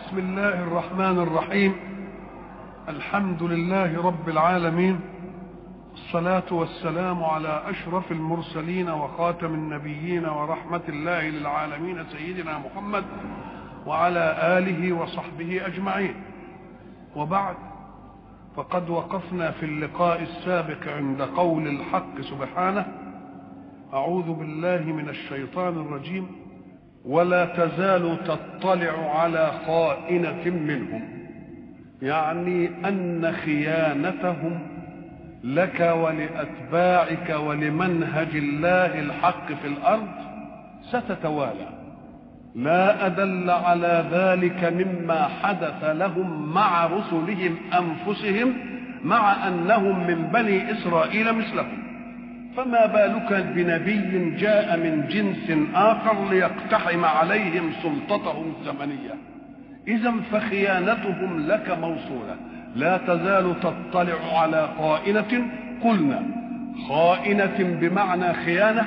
بسم الله الرحمن الرحيم الحمد لله رب العالمين الصلاة والسلام على أشرف المرسلين وخاتم النبيين ورحمة الله للعالمين سيدنا محمد وعلى آله وصحبه أجمعين وبعد فقد وقفنا في اللقاء السابق عند قول الحق سبحانه أعوذ بالله من الشيطان الرجيم ولا تزال تطلع على خائنة منهم يعني أن خيانتهم لك ولأتباعك ولمنهج الله الحق في الأرض ستتوالى لا أدل على ذلك مما حدث لهم مع رسلهم أنفسهم مع أنهم من بني إسرائيل مثلهم فما بالك بنبي جاء من جنس آخر ليقتحم عليهم سلطتهم الزمنية إذا فخيانتهم لك موصولة لا تزال تطلع على خائنة قلنا خائنة بمعنى خيانة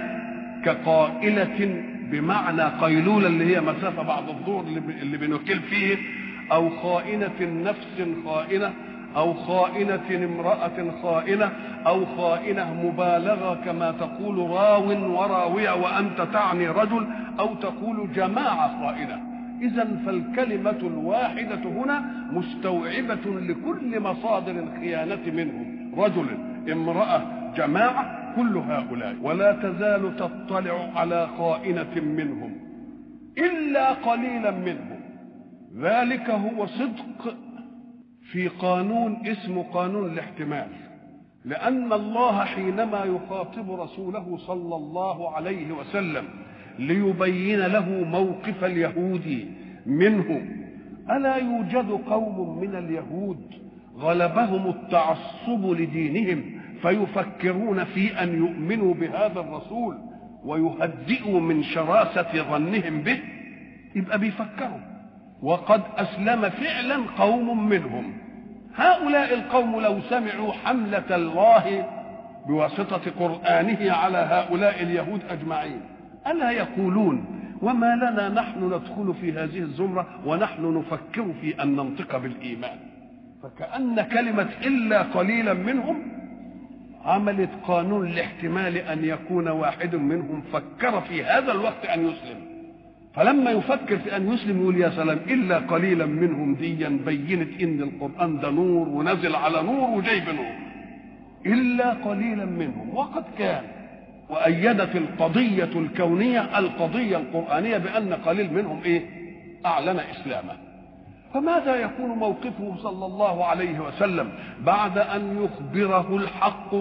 كقائلة بمعنى قيلولة اللي هي مسافة بعد الظهر اللي بنكل فيه أو خائنة نفس خائنة أو خائنة امرأة خائنة أو خائنة مبالغة كما تقول راو وراوية وأنت تعني رجل أو تقول جماعة خائنة إذا فالكلمة الواحدة هنا مستوعبة لكل مصادر الخيانة منهم رجل امرأة جماعة كل هؤلاء ولا تزال تطلع على خائنة منهم إلا قليلا منهم ذلك هو صدق في قانون اسمه قانون الاحتمال لأن الله حينما يخاطب رسوله صلى الله عليه وسلم ليبين له موقف اليهود منه ألا يوجد قوم من اليهود غلبهم التعصب لدينهم فيفكرون في أن يؤمنوا بهذا الرسول ويهدئوا من شراسة ظنهم به يبقى بيفكروا وقد أسلم فعلا قوم منهم هؤلاء القوم لو سمعوا حملة الله بواسطة قرآنه على هؤلاء اليهود أجمعين ألا يقولون وما لنا نحن ندخل في هذه الزمرة ونحن نفكر في أن ننطق بالإيمان فكأن كلمة إلا قليلا منهم عملت قانون لاحتمال أن يكون واحد منهم فكر في هذا الوقت أن يسلم فلما يفكر في ان يسلم يقول يا سلام الا قليلا منهم ديا بينت ان القران ده نور ونزل على نور وجايب نور الا قليلا منهم وقد كان وايدت القضيه الكونيه القضيه القرانيه بان قليل منهم ايه اعلن اسلامه فماذا يكون موقفه صلى الله عليه وسلم بعد ان يخبره الحق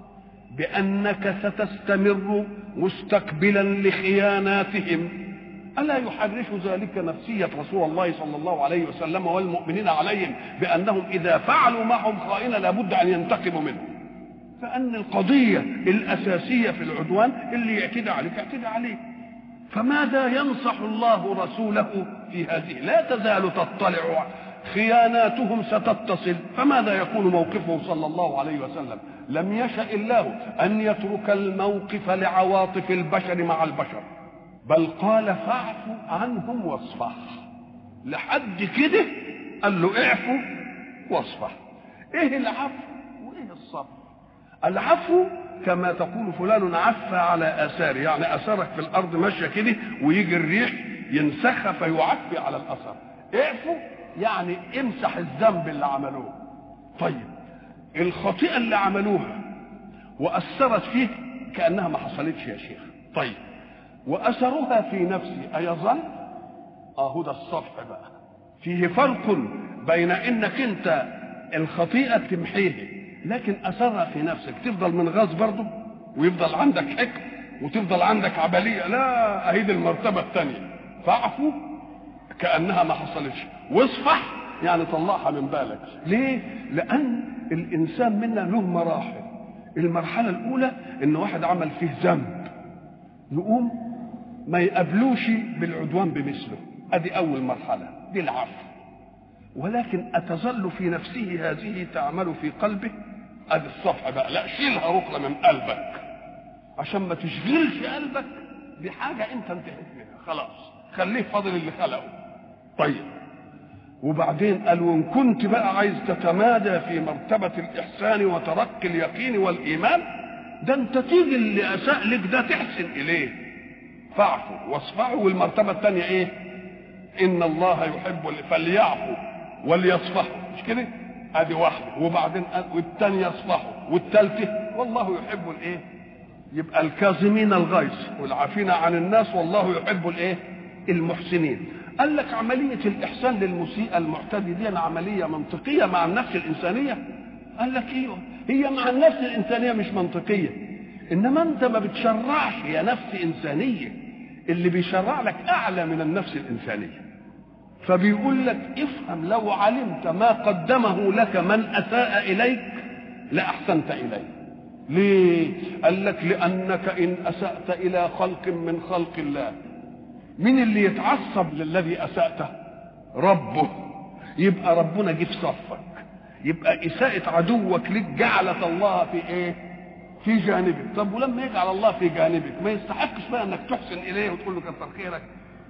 بانك ستستمر مستقبلا لخياناتهم ألا يحرش ذلك نفسية رسول الله صلى الله عليه وسلم والمؤمنين عليهم بأنهم إذا فعلوا معهم خائنة لابد أن ينتقموا منهم فأن القضية الأساسية في العدوان اللي يعتدى عليك يعتدى عليه فماذا ينصح الله رسوله في هذه لا تزال تطلع خياناتهم ستتصل فماذا يكون موقفه صلى الله عليه وسلم لم يشأ الله أن يترك الموقف لعواطف البشر مع البشر بل قال فاعف عنهم واصفح لحد كده قال له اعفو واصفح ايه العفو وايه الصفح العفو كما تقول فلان عفى على اثاره يعني اثارك في الارض ماشيه كده ويجي الريح ينسخها فيعفي على الاثر اعفو يعني امسح الذنب اللي عملوه طيب الخطيئه اللي عملوها واثرت فيه كانها ما حصلتش يا شيخ طيب واثرها في نفسي ايظل اهو ده الصفح بقى فيه فرق بين انك انت الخطيئه تمحيه لكن اثرها في نفسك تفضل من غاز برضه ويفضل عندك حكم وتفضل عندك عبليه لا اهي دي المرتبه الثانيه فاعفو كانها ما حصلتش واصفح يعني طلعها من بالك ليه لان الانسان منا له مراحل المرحله الاولى ان واحد عمل فيه ذنب يقوم ما يقابلوش بالعدوان بمثله ادي اول مرحله دي العفو ولكن اتظل في نفسه هذه تعمل في قلبه ادي الصفحه بقى لا شيلها ركله من قلبك عشان ما تشغلش قلبك بحاجه انت انتهيت منها خلاص خليه فاضل اللي خلقه طيب وبعدين قال وان كنت بقى عايز تتمادى في مرتبة الإحسان وترقي اليقين والإيمان ده أنت تيجي اللي أساء لك ده تحسن إليه فاعفوا واصفحوا والمرتبة الثانية إيه؟ إن الله يحب فليعفوا وليصفحوا مش كده؟ ادي واحده وبعدين والثانيه يصفحوا والثالثه والله يحب الايه يبقى الكاظمين الغيظ والعافين عن الناس والله يحب الايه المحسنين قال لك عملية الإحسان للمسيء المعتدي دي عملية منطقية مع النفس الإنسانية قال لك ايوه هي مع النفس الإنسانية مش منطقية إنما أنت ما بتشرعش يا نفس إنسانية اللي بيشرع لك أعلى من النفس الإنسانية فبيقول لك افهم لو علمت ما قدمه لك من اساء اليك لاحسنت اليه ليه قال لك لانك ان اسات الى خلق من خلق الله مين اللي يتعصب للذي اساته ربه يبقى ربنا جه في صفك يبقى اساءة عدوك لك جعلت الله في ايه في جانبك طب ولما يجعل الله في جانبك ما يستحقش بقى انك تحسن اليه وتقول له كتر خيرك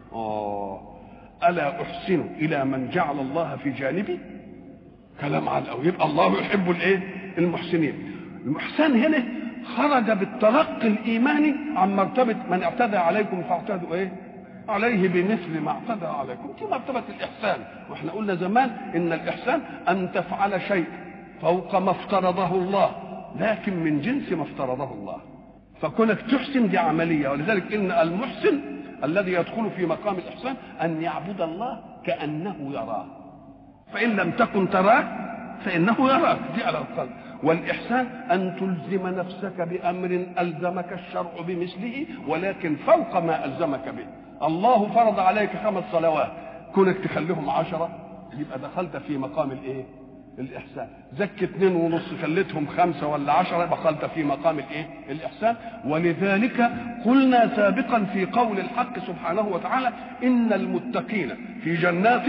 اه الا احسن الى من جعل الله في جانبي كلام على الأول يبقى الله يحب الايه المحسنين المحسن هنا خرج بالتلقي الايماني عن مرتبه من اعتدى عليكم فاعتدوا ايه عليه بمثل ما اعتدى عليكم دي مرتبه الاحسان واحنا قلنا زمان ان الاحسان ان تفعل شيء فوق ما افترضه الله لكن من جنس ما افترضه الله فكونك تحسن دي عمليه ولذلك ان المحسن الذي يدخل في مقام الإحسان أن يعبد الله كأنه يراه فإن لم تكن تراه فإنه يراك دي على القلب والإحسان أن تلزم نفسك بأمر ألزمك الشرع بمثله ولكن فوق ما ألزمك به الله فرض عليك خمس صلوات كونك تخليهم عشرة يبقى دخلت في مقام الإيه الإحسان زك اتنين ونص خليتهم خمسة ولا عشرة دخلت في مقام الإيه الإحسان ولذلك قلنا سابقا في قول الحق سبحانه وتعالى إن المتقين في جنات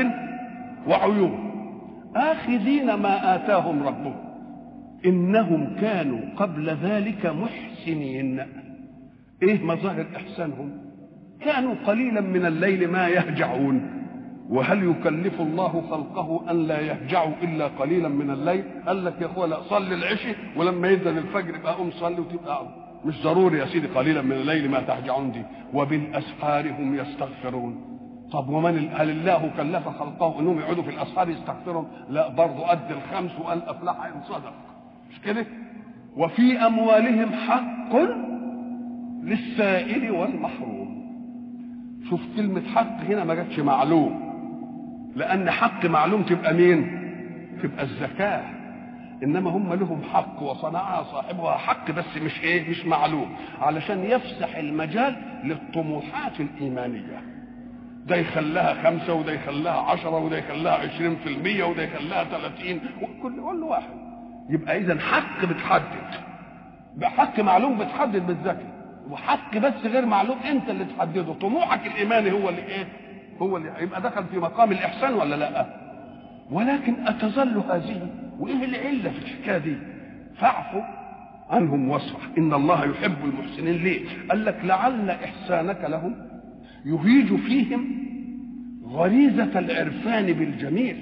وعيون آخذين ما آتاهم ربهم إنهم كانوا قبل ذلك محسنين إيه مظاهر إحسانهم كانوا قليلا من الليل ما يهجعون وهل يكلف الله خلقه ان لا يهجعوا الا قليلا من الليل قال لك يا اخوه لا صلي العشاء ولما يذن الفجر يبقى قوم صلي وتبقى مش ضروري يا سيدي قليلا من الليل ما تهجعون دي وبالاسحار هم يستغفرون طب ومن هل الله كلف خلقه انهم يقعدوا في الاسحار يستغفرون لا برضه قد الخمس وقال افلح ان صدق مش كده وفي اموالهم حق للسائل والمحروم شوف كلمة حق هنا ما جاتش معلوم لأن حق معلوم تبقى مين؟ تبقى الزكاة إنما هم لهم حق وصنعها صاحبها حق بس مش إيه؟ مش معلوم علشان يفسح المجال للطموحات الإيمانية ده يخليها خمسة وده يخليها عشرة وده يخليها عشرين في المية وده يخليها ثلاثين وكل كل واحد يبقى إذا حق بتحدد بحق معلوم بتحدد بالذكي وحق بس غير معلوم انت اللي تحدده طموحك الايماني هو اللي ايه هو اللي يبقى دخل في مقام الاحسان ولا لا ولكن اتظل هذه وايه العله في الحكايه دي فاعفو عنهم واصفح ان الله يحب المحسنين ليه قال لك لعل احسانك لهم يهيج فيهم غريزه العرفان بالجميل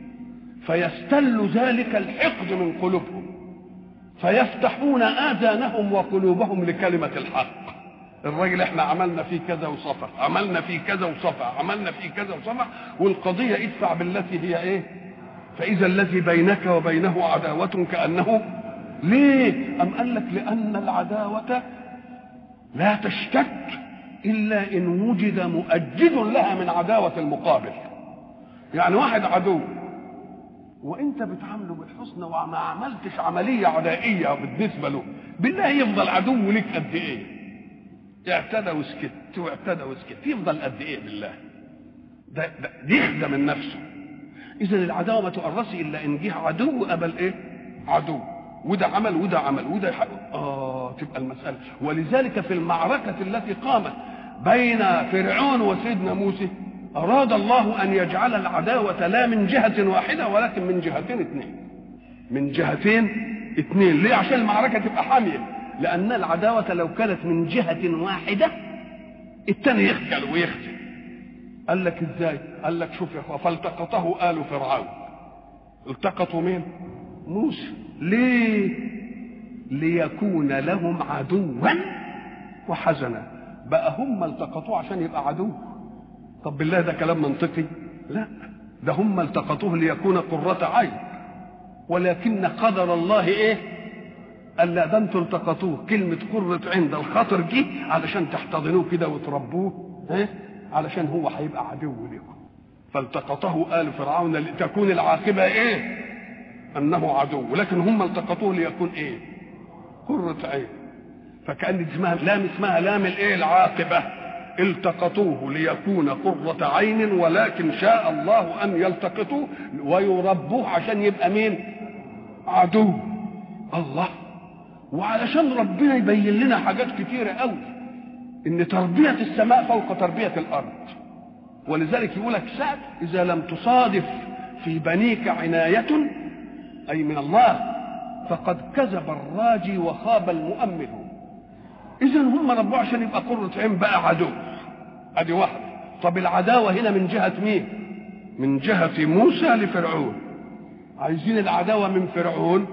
فيستل ذلك الحقد من قلوبهم فيفتحون آذانهم وقلوبهم لكلمة الحق الراجل احنا عملنا فيه كذا وصفح عملنا فيه كذا وصفح عملنا فيه كذا وصفح والقضية ادفع بالتي هي ايه فإذا الذي بينك وبينه عداوة كأنه ليه أم قال لك لأن العداوة لا تشتد إلا إن وجد مؤجد لها من عداوة المقابل يعني واحد عدو وانت بتعامله بالحسنى وما عملتش عمليه عدائيه بالنسبه له بالله يفضل عدو لك قد ايه اعتدى وسكت واعتدى وسكت يفضل قد ايه بالله ده, ده دي يخدم من نفسه اذا العداوه ما تؤرس الا ان جه عدو قبل ايه عدو وده عمل وده عمل وده يحق. اه تبقى المساله ولذلك في المعركه التي قامت بين فرعون وسيدنا موسى أراد الله أن يجعل العداوة لا من جهة واحدة ولكن من جهتين اثنين من جهتين اثنين ليه عشان المعركة تبقى حامية لأن العداوة لو كانت من جهة واحدة الثاني يخجل ويختم قال لك ازاي قال لك شوف يا اخوة فالتقطه آل فرعون التقطوا مين موسى ليه ليكون لهم عدوا وحزنا بقى هم التقطوه عشان يبقى عدو طب بالله ده كلام منطقي لا ده هم التقطوه ليكون قرة عين ولكن قدر الله ايه قال لا ده انتوا التقطوه كلمة قرة عين ده الخاطر جه علشان تحتضنوه كده وتربوه ايه علشان هو هيبقى عدو لكم فالتقطه آل فرعون لتكون العاقبة ايه انه عدو لكن هم التقطوه ليكون ايه قرة عين فكأن اسمها لام اسمها لام الايه العاقبة التقطوه ليكون قرة عين ولكن شاء الله أن يلتقطوه ويربوه عشان يبقى مين عدو الله وعلشان ربنا يبين لنا حاجات كتيرة قوي ان تربية السماء فوق تربية الارض ولذلك يقول لك سعد اذا لم تصادف في بنيك عناية اي من الله فقد كذب الراجي وخاب المؤمل اذا هم ربوه عشان يبقى قرة عين بقى عدو ادي واحدة طب العداوة هنا من جهة مين من جهة موسى لفرعون عايزين العداوة من فرعون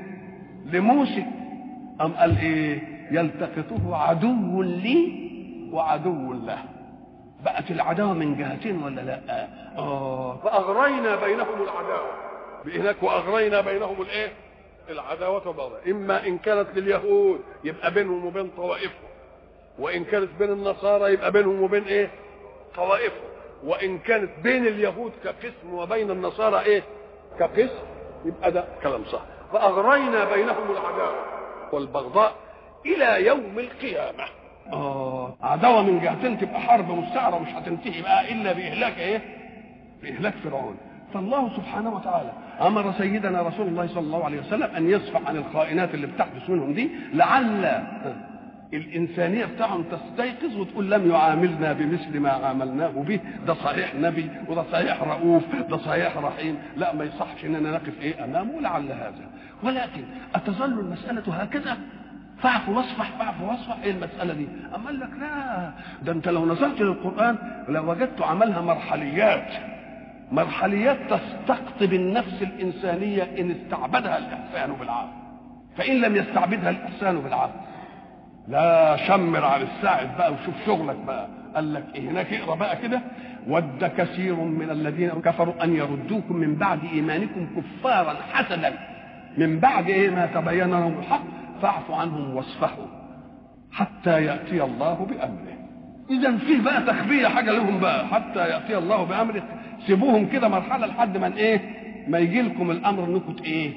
لموسى أم قال إيه يلتقطه عدو لي وعدو له بقت العداوة من جهتين ولا لا آه فأغرينا بينهم العداوة بهناك وأغرينا بينهم الإيه العداوة والبغضاء إما إن كانت لليهود يبقى بينهم وبين طوائفهم وإن كانت بين النصارى يبقى بينهم وبين إيه طوائفهم وإن كانت بين اليهود كقسم وبين النصارى إيه كقسم يبقى ده كلام صح فأغرينا بينهم العداوة والبغضاء إلى يوم القيامة آه عداوة من جهتين تبقى حرب مستعرة مش هتنتهي بقى إلا بإهلاك إيه؟ بإهلاك فرعون فالله سبحانه وتعالى أمر سيدنا رسول الله صلى الله عليه وسلم أن يصفح عن الخائنات اللي بتحدث منهم دي لعل الإنسانية بتاعهم تستيقظ وتقول لم يعاملنا بمثل ما عاملناه به ده صحيح نبي وده صحيح رؤوف ده صحيح رحيم لا ما يصحش اننا نقف ايه امامه لعل هذا ولكن اتظل المسألة هكذا فاعف واصفح فاعف واصفح ايه المسألة دي اما قال لك لا ده انت لو نظرت للقرآن لوجدت عملها مرحليات مرحليات تستقطب النفس الإنسانية إن استعبدها الإحسان بالعقل فإن لم يستعبدها الإحسان بالعقل لا شمر على الساعد بقى وشوف شغلك بقى قال لك إيه هناك اقرا بقى كده ود كثير من الذين كفروا ان يردوكم من بعد ايمانكم كفارا حسدا من بعد ايه ما تبين لهم الحق فاعفوا عنهم واصفحوا حتى ياتي الله بامره اذا فيه بقى تخبيه حاجه لهم بقى حتى ياتي الله بامره سيبوهم كده مرحله لحد ما ايه ما يجي لكم الامر انكم ايه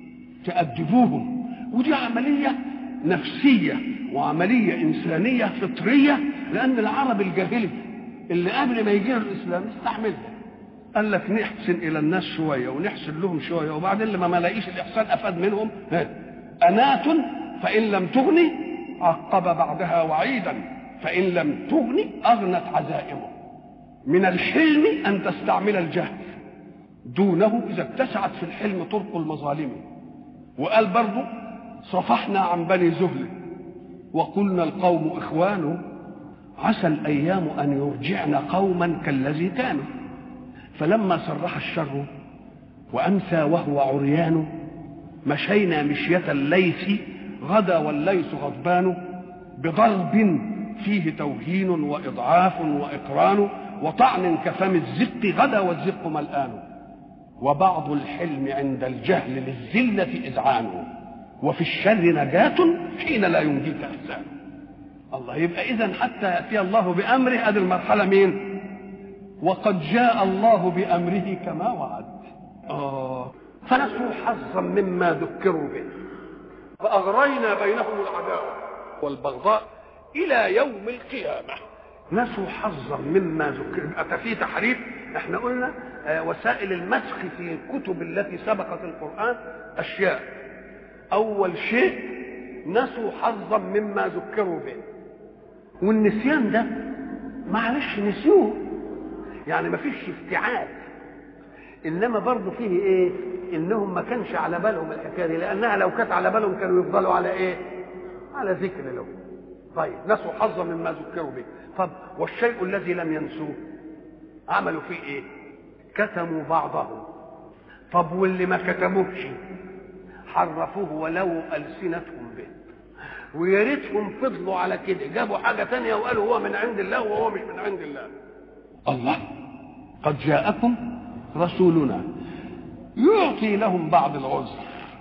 تأدبوهم ودي عمليه نفسيه وعمليه انسانيه فطريه لان العرب الجاهلي اللي قبل ما يجي الاسلام استحملها قال لك نحسن الى الناس شويه ونحسن لهم شويه وبعدين لما ما لاقيش الاحسان افاد منهم ها انات فان لم تغني عقب بعدها وعيدا فان لم تغني اغنت عزائمه من الحلم ان تستعمل الجهل دونه اذا اتسعت في الحلم طرق المظالم وقال برضه صفحنا عن بني زهل وقلنا القوم اخوان عسى الايام ان يرجعن قوما كالذي كانوا فلما صرح الشر وامسى وهو عريان مشينا مشيه الليث غدا والليث غضبان بضرب فيه توهين واضعاف واقران وطعن كفم الزق غدا والزق ملآن وبعض الحلم عند الجهل للذلة إذعان وفي الشر نجاة حين لا ينجيك إحسان الله يبقى إذا حتى يأتي الله بأمره هذه المرحلة مين؟ وقد جاء الله بأمره كما وعد آه فنسوا حظا مما ذكروا به فأغرينا بينهم العداوة والبغضاء إلى يوم القيامة نسوا حظا مما ذكر يبقى في تحريف احنا قلنا آه وسائل المسخ في الكتب التي سبقت القرآن أشياء أول شيء نسوا حظا مما ذكروا به والنسيان ده معلش نسيوه يعني ما فيش افتعال انما برضه فيه ايه انهم ما كانش على بالهم الحكايه دي لانها لو كانت على بالهم كانوا يفضلوا على ايه على ذكر له طيب نسوا حظا مما ذكروا به طب والشيء الذي لم ينسوه عملوا فيه ايه كتموا بعضه طب واللي ما كتموش حرفوه ولو ألسنتهم به ويا ريتهم فضلوا على كده جابوا حاجة تانية وقالوا هو من عند الله وهو مش من عند الله الله قد جاءكم رسولنا يعطي لهم بعض العذر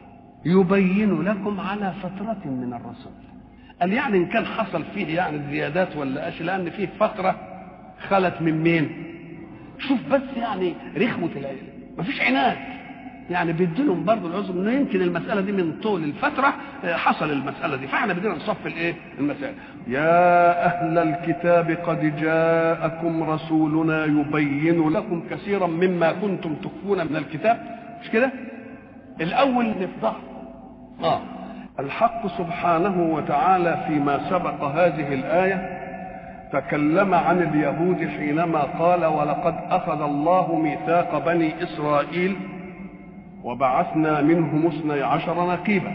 يبين لكم على فترة من الرسول قال يعني إن كان حصل فيه يعني زيادات ولا أشياء لأن فيه فترة خلت من مين شوف بس يعني رخوة العلم مفيش عناد يعني بيديلهم برضه العذر انه يمكن المساله دي من طول الفتره حصل المساله دي فاحنا بدينا نصف الايه المسائل يا اهل الكتاب قد جاءكم رسولنا يبين لكم كثيرا مما كنتم تخفون من الكتاب مش كده الاول نفضح اه الحق سبحانه وتعالى فيما سبق هذه الايه تكلم عن اليهود حينما قال ولقد اخذ الله ميثاق بني اسرائيل وبعثنا منهم اثني عشر نقيبا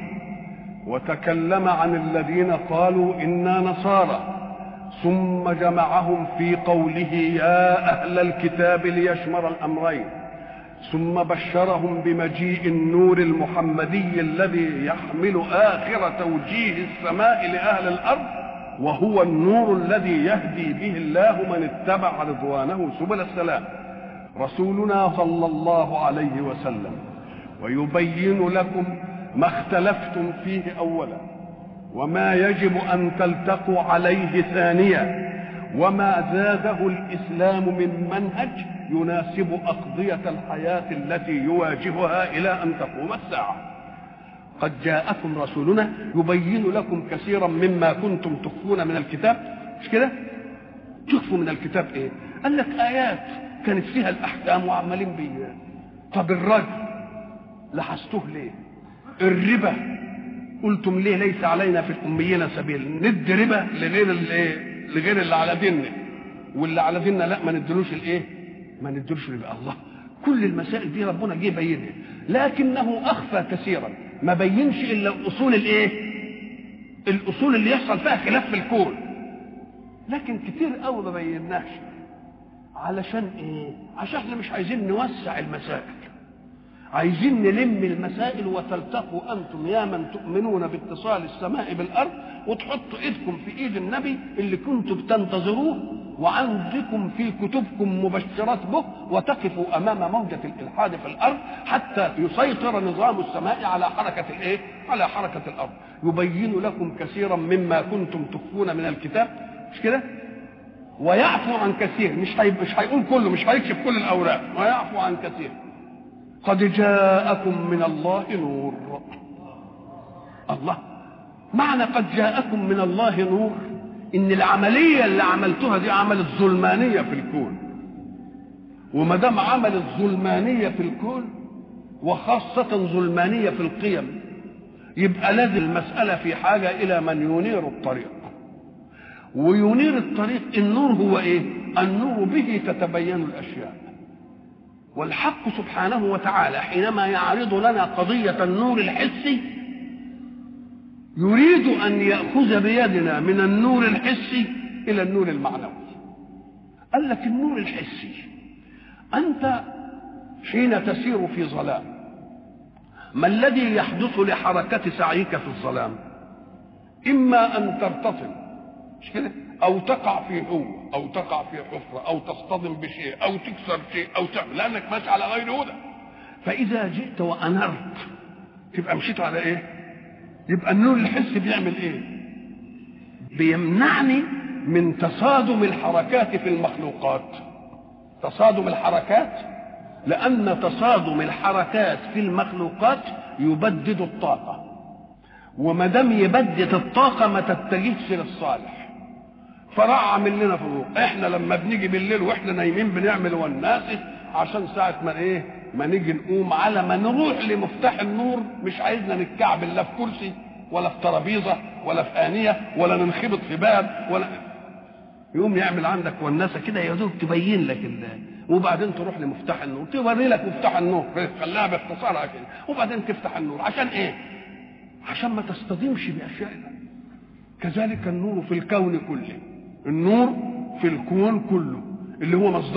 وتكلم عن الذين قالوا انا نصارى ثم جمعهم في قوله يا اهل الكتاب ليشمر الامرين ثم بشرهم بمجيء النور المحمدي الذي يحمل اخر توجيه السماء لاهل الارض وهو النور الذي يهدي به الله من اتبع رضوانه سبل السلام رسولنا صلى الله عليه وسلم ويبين لكم ما اختلفتم فيه اولا وما يجب ان تلتقوا عليه ثانيا وما زاده الاسلام من منهج يناسب اقضيه الحياه التي يواجهها الى ان تقوم الساعه قد جاءكم رسولنا يبين لكم كثيرا مما كنتم تخفون من الكتاب مش كده تخفوا من الكتاب ايه قال لك ايات كانت فيها الاحكام وعمالين بيه طب الرجل لحستوه ليه الربا قلتم ليه ليس علينا في الاميين سبيل ندي ربا لغير الايه لغير اللي على ديننا واللي على ديننا لا ما ندلوش الايه ما ندلوش ربا الله كل المسائل دي ربنا جه بينها لكنه اخفى كثيرا ما بينش الا الاصول الايه الاصول اللي يحصل فيها خلاف في الكون لكن كتير قوي ما بيناش علشان ايه عشان احنا مش عايزين نوسع المسائل عايزين نلم المسائل وتلتقوا انتم يا من تؤمنون باتصال السماء بالارض وتحطوا ايدكم في ايد النبي اللي كنتم بتنتظروه وعندكم في كتبكم مبشرات به وتقفوا امام موجه الالحاد في الارض حتى يسيطر نظام السماء على حركه الايه؟ على حركه الارض يبين لكم كثيرا مما كنتم تخفون من الكتاب مش كده؟ ويعفو عن كثير مش هي... مش هيقول كله مش هيكشف كل الاوراق ويعفو عن كثير قد جاءكم من الله نور الله معنى قد جاءكم من الله نور ان العمليه اللي عملتوها دي عملت ظلمانيه في الكون وما دام عملت ظلمانيه في الكون وخاصه ظلمانيه في القيم يبقى لازم المساله في حاجه الى من ينير الطريق وينير الطريق النور هو ايه النور به تتبين الاشياء والحق سبحانه وتعالى حينما يعرض لنا قضية النور الحسي يريد أن يأخذ بيدنا من النور الحسي إلى النور المعنوي قال لك النور الحسي أنت حين تسير في ظلام ما الذي يحدث لحركة سعيك في الظلام إما أن ترتطم مش كده أو تقع في هو أو تقع في حفرة أو تصطدم بشيء أو تكسر شيء أو تعمل لأنك ماشي على غير هدى فإذا جئت وأنرت تبقى مشيت على إيه؟ يبقى النور الحسي بيعمل إيه؟ بيمنعني من تصادم الحركات في المخلوقات تصادم الحركات لأن تصادم الحركات في المخلوقات يبدد الطاقة وما دام يبدد الطاقة ما تتجهش للصالح فراح عامل لنا فروق احنا لما بنيجي بالليل واحنا نايمين بنعمل والناس عشان ساعة ما ايه ما نيجي نقوم على ما نروح لمفتاح النور مش عايزنا نتكعبل لا في كرسي ولا في ترابيزه ولا في آنية ولا ننخبط في باب ولا يقوم يعمل عندك والناسة كده يا دوب تبين لك الله وبعدين تروح لمفتاح النور توري لك مفتاح النور خليها باختصارها كده وبعدين تفتح النور عشان ايه؟ عشان ما تصطدمش باشيائنا كذلك النور في الكون كله النور في الكون كله اللي هو مصدره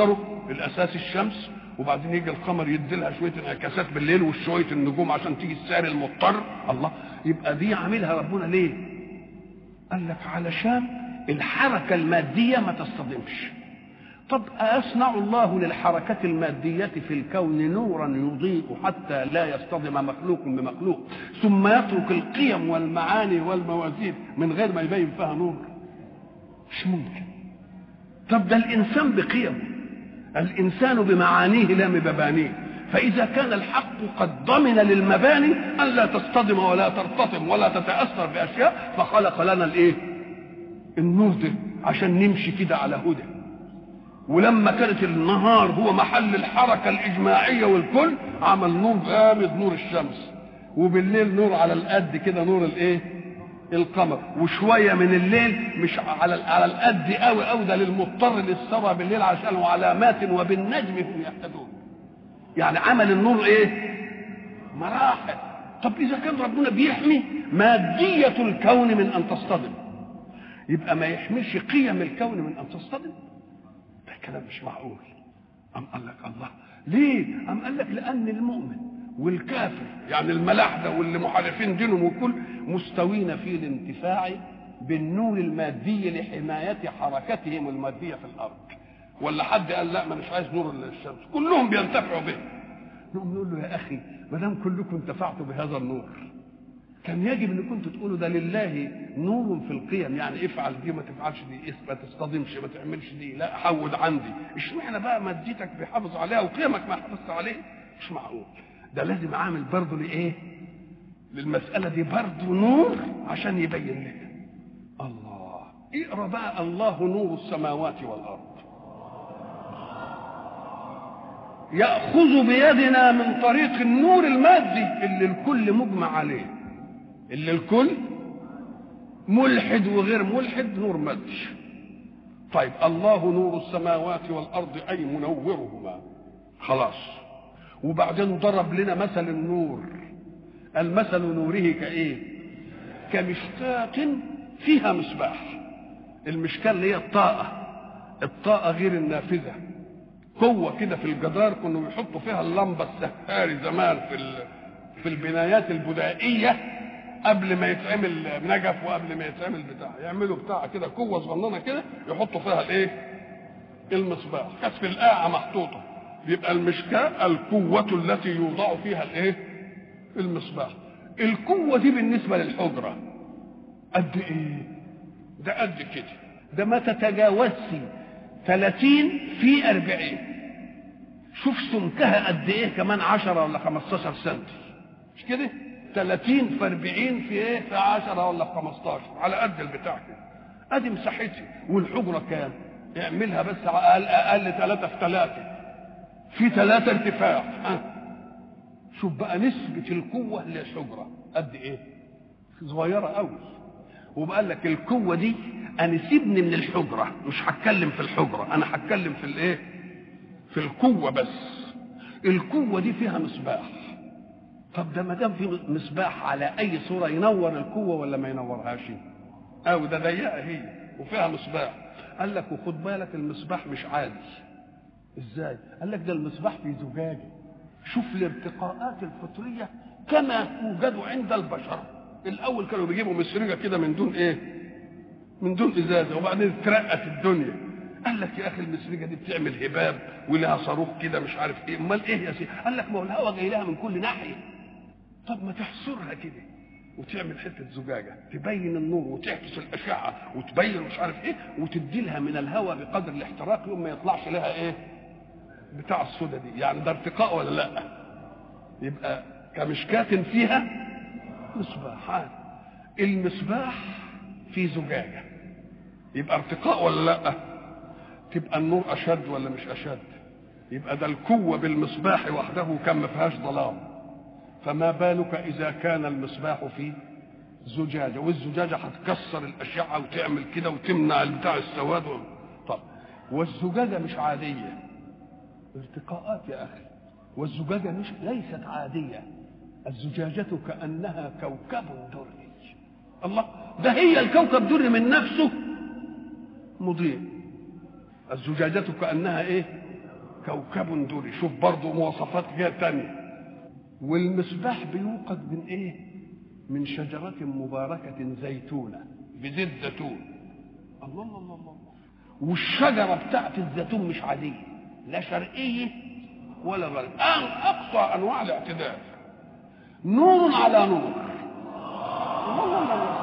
الاساس الشمس وبعدين يجي القمر يدي لها شويه انعكاسات بالليل وشويه النجوم عشان تيجي السعر المضطر الله يبقى دي عاملها ربنا ليه قال لك علشان الحركه الماديه ما تصطدمش طب أصنع الله للحركة المادية في الكون نورا يضيء حتى لا يصطدم مخلوق بمخلوق ثم يترك القيم والمعاني والموازين من غير ما يبين فيها نور مش ممكن طب ده الإنسان بقيمه الإنسان بمعانيه لا بمبانيه فإذا كان الحق قد ضمن للمباني أن لا تصطدم ولا ترتطم ولا تتأثر بأشياء فخلق لنا الإيه؟ النور ده عشان نمشي كده على هدى ولما كانت النهار هو محل الحركة الإجماعية والكل عمل نور غامض نور الشمس وبالليل نور على القد كده نور الايه القمر وشوية من الليل مش على على القد قوي قوي ده للمضطر للسرى بالليل عشان علامات وبالنجم هم يهتدون يعني عمل النور ايه مراحل طب اذا كان ربنا بيحمي مادية الكون من ان تصطدم يبقى ما يحميش قيم الكون من ان تصطدم ده كلام مش معقول أم قال لك الله ليه أم قال لك لأن المؤمن والكافر يعني الملاحدة واللي محارفين دينهم وكل مستوين في الانتفاع بالنور المادي لحماية حركتهم المادية في الأرض ولا حد قال لا ما مش عايز نور الشمس كلهم بينتفعوا به نقوم نقول له يا أخي ما دام كلكم انتفعتوا بهذا النور كان يجب ان كنتوا تقولوا ده لله نور في القيم يعني افعل دي ما تفعلش دي ما تصطدمش ما تعملش دي لا حود عندي اشمعنى بقى مادتك بيحافظ عليها وقيمك ما حافظت عليه مش معقول ده لازم عامل برضه لايه للمسألة دي برضه نور عشان يبين لنا الله اقرا بقى الله نور السماوات والارض يأخذ بيدنا من طريق النور المادي اللي الكل مجمع عليه اللي الكل ملحد وغير ملحد نور مادي طيب الله نور السماوات والارض اي منورهما خلاص وبعدين ضرب لنا مثل النور المثل نوره كايه كمشكاة فيها مصباح المشكاة اللي هي الطاقة الطاقة غير النافذة قوة كده في الجدار كانوا بيحطوا فيها اللمبة السهاري زمان في في البنايات البدائية قبل ما يتعمل نجف وقبل ما يتعمل بتاع يعملوا بتاع كده قوه صغننه كده يحطوا فيها الايه المصباح كانت في القاعه محطوطه يبقى المشكاه القوه التي يوضع فيها الايه المصباح القوه دي بالنسبه للحجره قد ايه ده قد كده ده ما تتجاوزش 30 في 40 شوف سمكها قد ايه كمان 10 ولا 15 سم مش كده 30 في 40 في ايه في 10 ولا في 15 على قد البتاع كده ادي مساحتي والحجره كام اعملها بس اقل اقل 3 في 3 في 3 ارتفاع ها شوف بقى نسبة القوة للحجرة قد ايه صغيرة قوي وبقال لك القوة دي انا سيبني من الحجرة مش هتكلم في الحجرة انا هتكلم في الايه في القوة بس القوة دي فيها مصباح طب ده ما دام في مصباح على اي صوره ينور القوه ولا ما ينورهاش او ده ضيقه هي وفيها مصباح قال لك وخد بالك المصباح مش عادي ازاي قال لك ده المصباح في زجاجه شوف الارتقاءات الفطريه كما توجد عند البشر الاول كانوا بيجيبوا مسرجه كده من دون ايه من دون ازازه وبعدين اترقت الدنيا قال لك يا اخي المسرجه دي بتعمل هباب ولها صاروخ كده مش عارف ايه امال ايه يا سيدي قال لك ما هو الهواء جاي لها من كل ناحيه طب ما تحصرها كده وتعمل حته زجاجه تبين النور وتعكس الاشعه وتبين مش عارف ايه وتدي لها من الهواء بقدر الاحتراق يوم ما يطلعش لها ايه بتاع السودا دي يعني ده ارتقاء ولا لا يبقى كمشكاة فيها مصباحان المصباح في زجاجة يبقى ارتقاء ولا لا تبقى النور أشد ولا مش أشد يبقى ده القوة بالمصباح وحده كان ما فيهاش ظلام فما بالك إذا كان المصباح في زجاجة والزجاجة هتكسر الأشعة وتعمل كده وتمنع بتاع السواد و... طب والزجاجة مش عادية ارتقاءات يا أخي والزجاجة مش ليست عادية الزجاجة كأنها كوكب دري الله ده هي الكوكب دري من نفسه مضيء الزجاجة كأنها ايه كوكب دري شوف برضه مواصفات جهه تانية والمصباح بيوقد من ايه من شجرة مباركة زيتونة بزيت زيتون الله الله الله الله والشجرة بتاعت الزيتون مش عادية لا شرقية ولا غربية أقصى أنواع الاعتدال نور على نور الله الله الله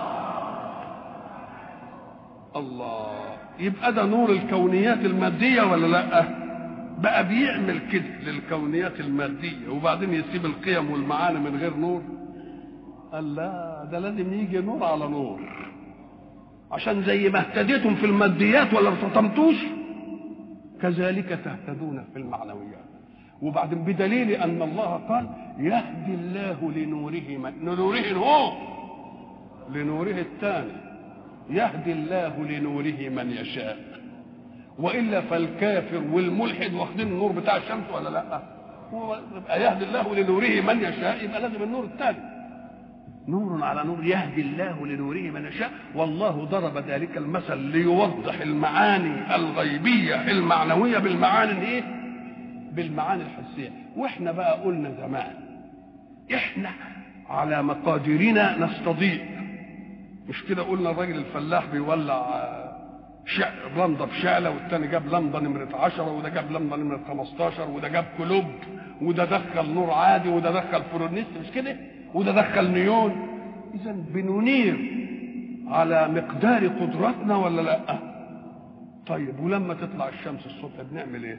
الله يبقى ده نور الكونيات المادية ولا لأ؟ بقى بيعمل كده للكونيات المادية وبعدين يسيب القيم والمعاني من غير نور قال لا ده لازم يجي نور على نور عشان زي ما اهتديتم في الماديات ولا ارتطمتوش كذلك تهتدون في المعنويات وبعدين بدليل ان الله قال يهدي الله لنوره من لنوره هو لنوره الثاني يهدي الله لنوره من يشاء والا فالكافر والملحد واخدين النور بتاع الشمس ولا لا هو يبقى يهدي الله لنوره من يشاء يبقى لازم النور الثاني نور على نور يهدي الله لنوره من يشاء والله ضرب ذلك المثل ليوضح المعاني الغيبيه المعنويه بالمعاني الايه بالمعاني الحسيه واحنا بقى قلنا زمان احنا على مقاديرنا نستضيء مش كده قلنا الراجل الفلاح بيولع شع... لمضه بشعله والتاني جاب لمضه نمره 10 وده جاب لمضه نمره 15 وده جاب كلوب وده دخل نور عادي وده دخل فورنيست مش كده وده دخل نيون اذا بننير على مقدار قدرتنا ولا لا طيب ولما تطلع الشمس الصبح بنعمل ايه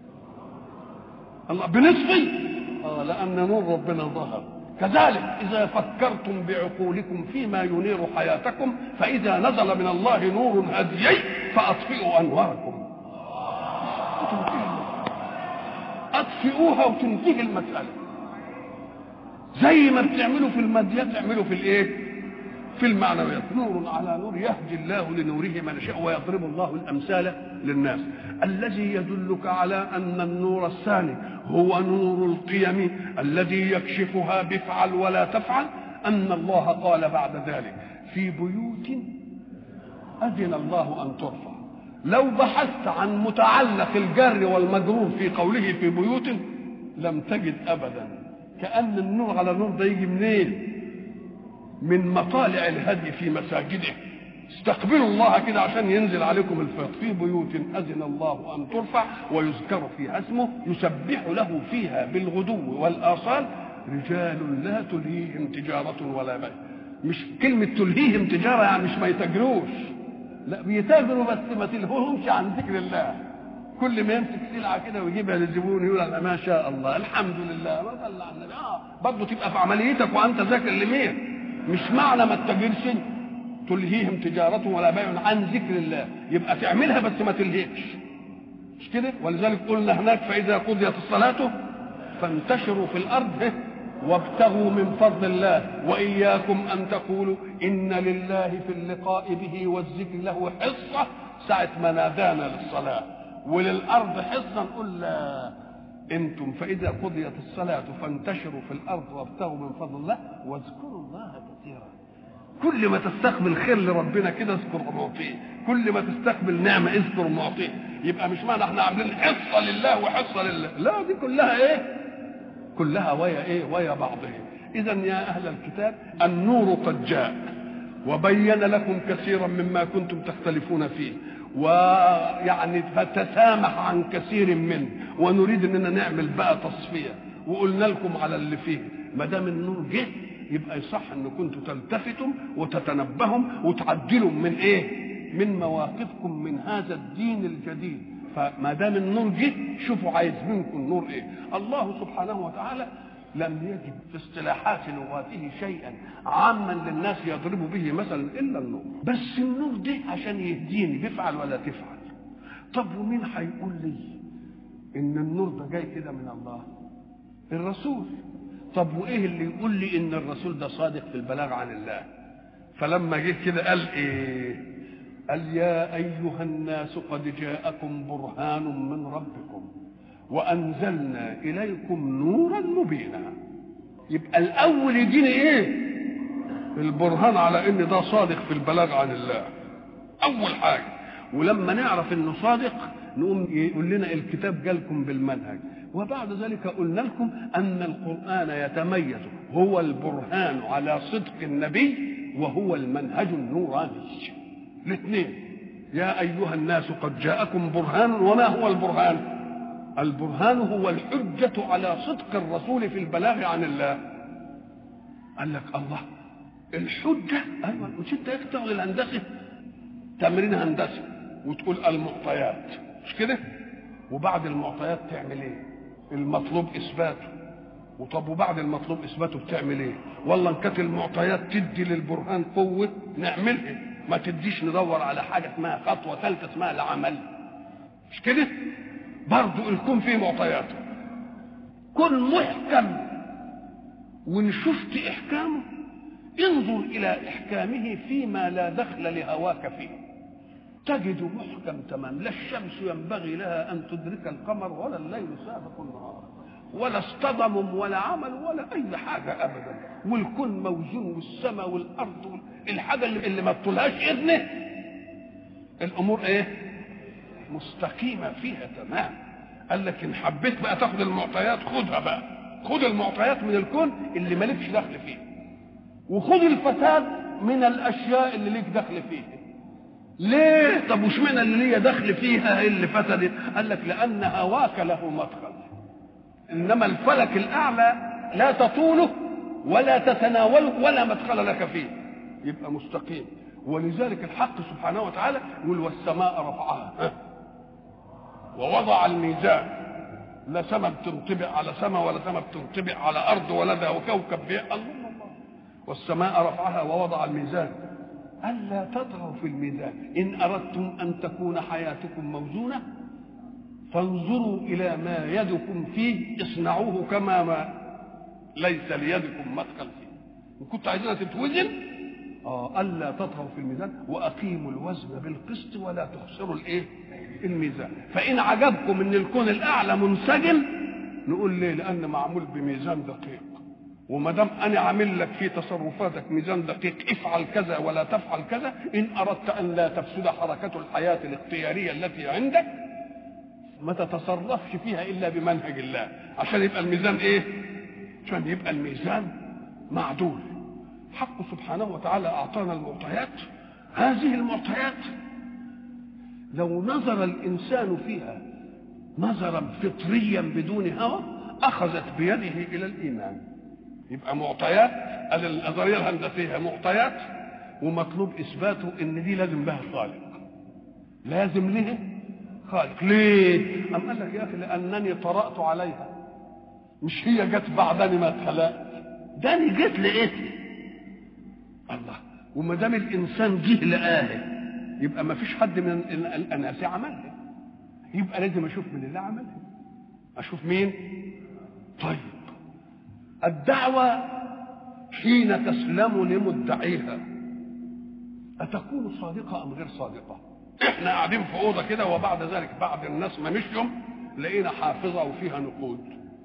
الله بنصفي اه لان نور ربنا ظهر كذلك اذا فكرتم بعقولكم فيما ينير حياتكم فاذا نزل من الله نور هديي فاطفئوا انواركم اطفئوها وتنتهي المساله زي ما بتعملوا في الماديات اعملوا في الايه في المعنويات نور على نور يهدي الله لنوره من يشاء ويضرب الله الامثال للناس الذي يدلك على ان النور الثاني هو نور القيم الذي يكشفها بفعل ولا تفعل ان الله قال بعد ذلك في بيوت اذن الله ان ترفع لو بحثت عن متعلق الجر والمجرور في قوله في بيوت لم تجد ابدا كان النور على النور ده يجي منين من مطالع الهدي في مساجده استقبلوا الله كده عشان ينزل عليكم الفيض في بيوت اذن الله ان ترفع ويذكر فيها اسمه يسبح له فيها بالغدو والاصال رجال لا تلهيهم تجاره ولا بيع مش كلمه تلهيهم تجاره يعني مش ما يتاجروش لا بيتاجروا بس ما تلهوهمش عن ذكر الله كل ما يمسك سلعه كده ويجيبها للزبون يقول ما شاء الله الحمد لله ما صلى على النبي اه برضه تبقى في عمليتك وانت ذاكر لمين مش معنى ما تتاجرش تلهيهم تجارة ولا بيع عن ذكر الله يبقى تعملها بس ما تلهيكش مش كده ولذلك قلنا هناك فإذا قضيت الصلاة فانتشروا في الأرض وابتغوا من فضل الله وإياكم أن تقولوا إن لله في اللقاء به والذكر له حصة ساعة ما نادانا للصلاة وللأرض حصة نقول لا انتم فاذا قضيت الصلاه فانتشروا في الارض وابتغوا من فضل الله واذكروا الله كثيرا كل ما تستقبل خير لربنا كده اذكر معطيه كل ما تستقبل نعمه اذكر معطيه يبقى مش معنى احنا عاملين حصه لله وحصه لله لا دي كلها ايه كلها ويا ايه ويا بعضها اذا يا اهل الكتاب النور قد جاء وبين لكم كثيرا مما كنتم تختلفون فيه ويعني فتسامح عن كثير منه ونريد اننا نعمل بقى تصفيه وقلنا لكم على اللي فيه ما دام النور جه يبقى يصح ان كنتوا تلتفتوا وتتنبهوا وتعدلوا من ايه؟ من مواقفكم من هذا الدين الجديد فما دام النور جه شوفوا عايز منكم نور ايه؟ الله سبحانه وتعالى لم يجد في اصطلاحات لغاته شيئا عاما للناس يضرب به مثلا الا النور بس النور ده عشان يهديني بيفعل ولا تفعل طب ومين هيقول لي ان النور ده جاي كده من الله الرسول طب وايه اللي يقول لي ان الرسول ده صادق في البلاغ عن الله فلما جه كده قال ايه قال يا ايها الناس قد جاءكم برهان من ربكم وانزلنا اليكم نورا مبينا يبقى الاول يجيني ايه البرهان على ان ده صادق في البلاغ عن الله اول حاجه ولما نعرف انه صادق نقوم يقول لنا الكتاب جالكم بالمنهج وبعد ذلك قلنا لكم ان القران يتميز هو البرهان على صدق النبي وهو المنهج النوراني الاثنين يا ايها الناس قد جاءكم برهان وما هو البرهان البرهان هو الحجه على صدق الرسول في البلاغ عن الله قال لك الله الحجه ايوه مش انت تاخد الهندسه تمرين هندسي وتقول المعطيات مش كده وبعد المعطيات تعمل ايه المطلوب اثباته وطب وبعد المطلوب اثباته بتعمل ايه والله ان كانت المعطيات تدي للبرهان قوه نعملها ما تديش ندور على حاجه اسمها خطوه ثالثه اسمها العمل مش كده برضه الكون فيه معطياته كن محكم وان شفت احكامه انظر الى احكامه فيما لا دخل لهواك فيه تجد محكم تمام لا الشمس ينبغي لها ان تدرك القمر ولا الليل سابق النهار ولا اصطدم ولا عمل ولا اي حاجه ابدا والكون موزون والسماء والارض الحاجه اللي, اللي ما تطولهاش اذنه الامور ايه مستقيمه فيها تمام قال لك ان حبيت بقى تاخد المعطيات خدها بقى خد المعطيات من الكون اللي مالكش دخل فيه وخد الفساد من الاشياء اللي ليك دخل فيها ليه طب وش معنى اللي ليا دخل فيها اللي فسدت قال لك لان هواك له مدخل انما الفلك الاعلى لا تطوله ولا تتناوله ولا مدخل لك فيه يبقى مستقيم ولذلك الحق سبحانه وتعالى يقول والسماء رفعها ووضع الميزان لا سماء بتنطبق على سماء ولا سماء بتنطبق على ارض ولا ده وكوكب بيه الله الله والسماء رفعها ووضع الميزان ألا تطغوا في الميزان إن أردتم أن تكون حياتكم موزونة فانظروا إلى ما يدكم فيه اصنعوه كما ما ليس ليدكم مدخل فيه إن كنت عايزينها تتوزن آه ألا تطغوا في الميزان وأقيموا الوزن بالقسط ولا تخسروا الإيه؟ الميزان فإن عجبكم إن الكون الأعلى منسجم نقول ليه؟ لأن معمول بميزان دقيق وما دام انا عامل لك في تصرفاتك ميزان دقيق افعل كذا ولا تفعل كذا ان اردت ان لا تفسد حركه الحياه الاختياريه التي عندك ما تتصرفش فيها الا بمنهج الله عشان يبقى الميزان ايه عشان يبقى الميزان معدول حق سبحانه وتعالى اعطانا المعطيات هذه المعطيات لو نظر الانسان فيها نظرا فطريا بدون هوى اخذت بيده الى الايمان يبقى معطيات ادي النظريه الهندسيه معطيات ومطلوب اثباته ان دي لازم لها خالق لازم له خالق ليه؟ أم قال لك يا اخي لانني طرات عليها مش هي جت بعدني ما اتخلقت ده انا جيت لقيتها الله وما دام الانسان جه لقاها يبقى ما فيش حد من الاناس عملها يبقى لازم اشوف من اللي عملها اشوف مين طيب الدعوة حين تسلم لمدعيها أتكون صادقة أم غير صادقة؟ إحنا قاعدين في أوضة كده وبعد ذلك بعد الناس ما مشيوا لقينا حافظة وفيها نقود.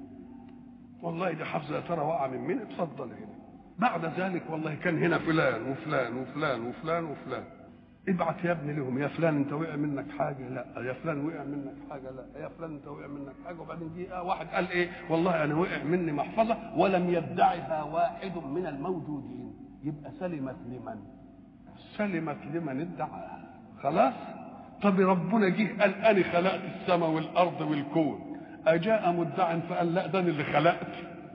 والله دي حافظة يا ترى وقع من مين؟ اتفضل هنا. بعد ذلك والله كان هنا فلان وفلان وفلان وفلان وفلان. ابعت يا ابني لهم يا فلان انت وقع منك حاجه لا يا فلان وقع منك حاجه لا يا فلان انت وقع منك حاجه وبعدين جه واحد قال ايه والله انا وقع مني محفظه ولم يدعها واحد من الموجودين يبقى سلمت لمن سلمت لمن ادعاها خلاص طب ربنا جه قال انا خلقت السماء والارض والكون اجاء مدع فقال لا ده اللي خلقت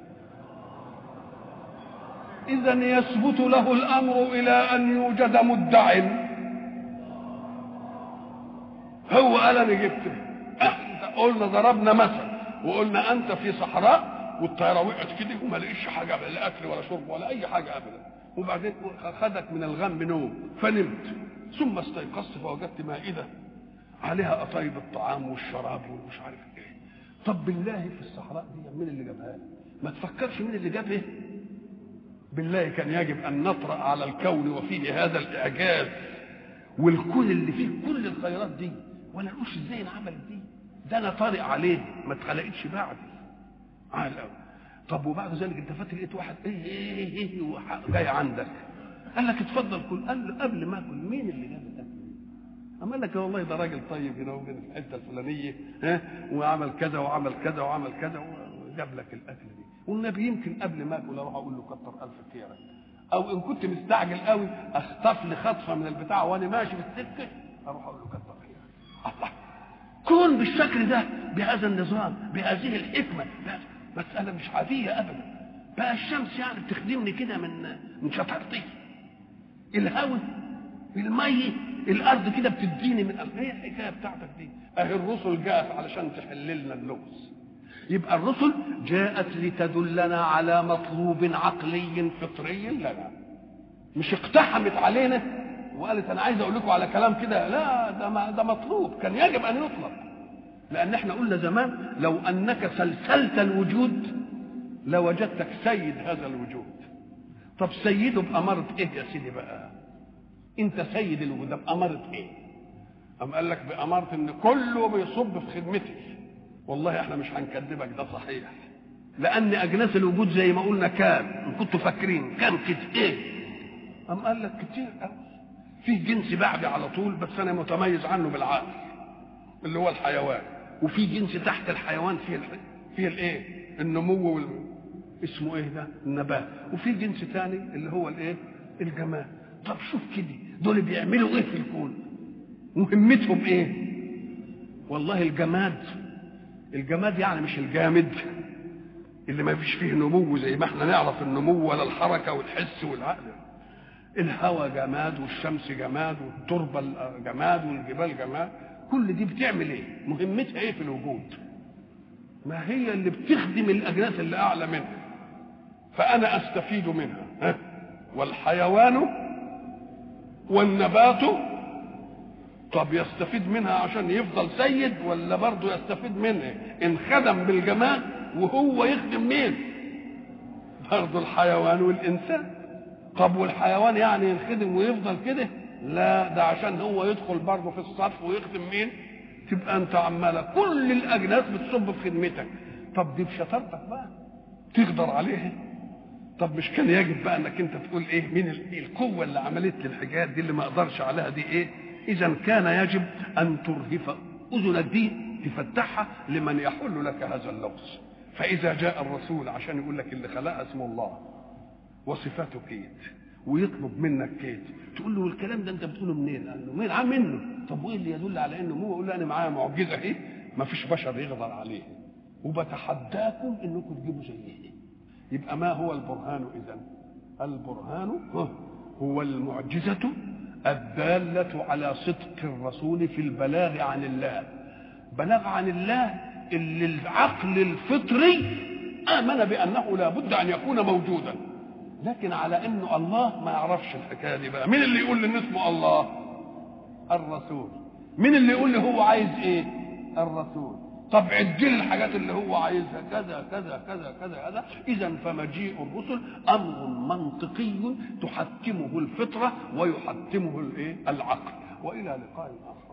اذا يثبت له الامر الى ان يوجد مدع هو قال انا جبت قلنا ضربنا مثل وقلنا انت في صحراء والطياره وقعت كده وما لقيتش حاجه لا اكل ولا شرب ولا اي حاجه ابدا وبعدين خدك من الغم نوم فنمت ثم استيقظت فوجدت مائده عليها قطايب الطعام والشراب ومش عارف ايه طب بالله في الصحراء دي مين اللي جابها ما تفكرش مين اللي جابها بالله كان يجب ان نطرا على الكون وفيه هذا الاعجاز والكون اللي فيه كل الخيرات دي ولا نقولش ازاي انعملت دي ده انا طارئ عليه ما اتخلقتش بعد عال قوي طب وبعد ذلك انت فاكر لقيت واحد ايه ايه ايه, إيه جاي عندك قال لك اتفضل كل قال له قبل ما اكل مين اللي جاب الاكل اما قال لك والله ده راجل طيب هنا وجد في الحته الفلانيه ها وعمل كذا وعمل كذا وعمل كذا وجاب لك الاكل دي والنبي يمكن قبل ما اكل اروح اقول له كتر الف خيرك او ان كنت مستعجل قوي اخطف لي خطفه من البتاع وانا ماشي في السكه اروح اقول له كتر خيرك الله كون بالشكل ده بهذا النظام بهذه الحكمه مساله مش عاديه ابدا بقى الشمس يعني بتخدمني كده من من شطارتي الهواء المية الارض كده بتديني من ايه الحكايه بتاعتك دي اهي الرسل جاءت علشان تحل لنا اللغز يبقى الرسل جاءت لتدلنا على مطلوب عقلي فطري لنا مش اقتحمت علينا وقالت انا عايز اقول لكم على كلام كده لا ده ما ده مطلوب كان يجب ان يطلب لان احنا قلنا زمان لو انك سلسلت الوجود لوجدتك سيد هذا الوجود طب سيده بأمارة ايه يا سيدي بقى انت سيد الوجود بأمارة ايه أم قال لك بأمارة ان كله بيصب في خدمتي والله احنا مش هنكذبك ده صحيح لان اجناس الوجود زي ما قلنا كام ان كنتوا فاكرين كام كده ايه أم قال لك كتير قوي في جنس بعدي على طول بس انا متميز عنه بالعقل اللي هو الحيوان وفي جنس تحت الحيوان فيه الح... فيه الايه النمو وال... اسمه ايه ده النبات وفي جنس ثاني اللي هو الايه الجماد طب شوف كده دول بيعملوا ايه في الكون مهمتهم ايه والله الجماد الجماد يعني مش الجامد اللي ما فيش فيه نمو زي ما احنا نعرف النمو ولا الحركة والحس والعقل الهواء جماد والشمس جماد والتربة جماد والجبال جماد كل دي بتعمل ايه مهمتها ايه في الوجود ما هي اللي بتخدم الاجناس اللي اعلى منها فانا استفيد منها ها؟ والحيوان والنبات طب يستفيد منها عشان يفضل سيد ولا برضه يستفيد منها ان خدم بالجماد وهو يخدم مين برضه الحيوان والانسان طب والحيوان يعني ينخدم ويفضل كده لا ده عشان هو يدخل برضه في الصف ويخدم مين تبقى انت عماله كل الاجناس بتصب في خدمتك طب دي بشطارتك بقى تقدر عليها طب مش كان يجب بقى انك انت تقول ايه مين القوه اللي عملت لي الحاجات دي اللي ما اقدرش عليها دي ايه اذا كان يجب ان ترهف اذنك دي تفتحها لمن يحل لك هذا اللغز فاذا جاء الرسول عشان يقول لك اللي خلقها اسمه الله وصفاته كيت ويطلب منك كيت تقول له الكلام ده انت بتقوله منين؟ قال له مين عام منه؟ طب وايه اللي يدل على انه هو يقول له انا معايا معجزه اهي ما فيش بشر يقدر عليه وبتحداكم انكم تجيبوا زيه يبقى ما هو البرهان اذا؟ البرهان هو المعجزه الداله على صدق الرسول في البلاغ عن الله بلاغ عن الله اللي العقل الفطري امن بانه لا بد ان يكون موجودا لكن على انه الله ما يعرفش الحكايه دي بقى مين اللي يقول لي اسمه الله الرسول مين اللي يقول لي هو عايز ايه الرسول طب عد لي الحاجات اللي هو عايزها كذا كذا كذا كذا كذا اذا فمجيء الرسل امر منطقي تحكمه الفطره ويحكمه الايه العقل والى لقاء اخر